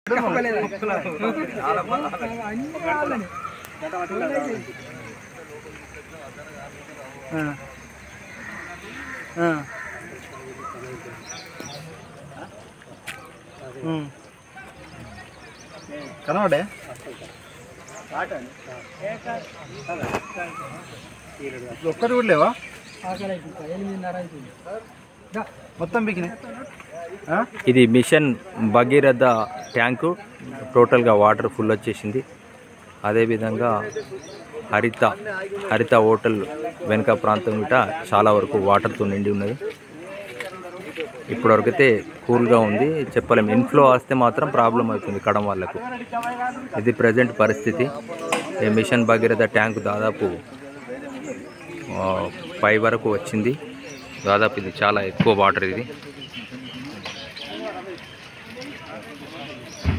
కనబడే ఒక్కటి కూడా లేవా మొత్తం బిగినాయి ఆ? ఇది మిషన్ భగీరథ ట్యాంకు టోటల్గా వాటర్ ఫుల్ వచ్చేసింది అదేవిధంగా హరిత హరిత హోటల్ వెనుక ప్రాంతం గిట చాలా వరకు వాటర్తో నిండి ఉన్నది ఇప్పటివరకు అయితే కూల్గా ఉంది చెప్పలేము ఇన్ఫ్లో వస్తే మాత్రం ప్రాబ్లం అవుతుంది కడం వాళ్ళకు ఇది ప్రజెంట్ పరిస్థితి ఈ మిషన్ భగీరథ ట్యాంకు దాదాపు ఆ, పై వరకు వచ్చింది దాదాపు ఇది చాలా ఎక్కువ వాటర్ ఇది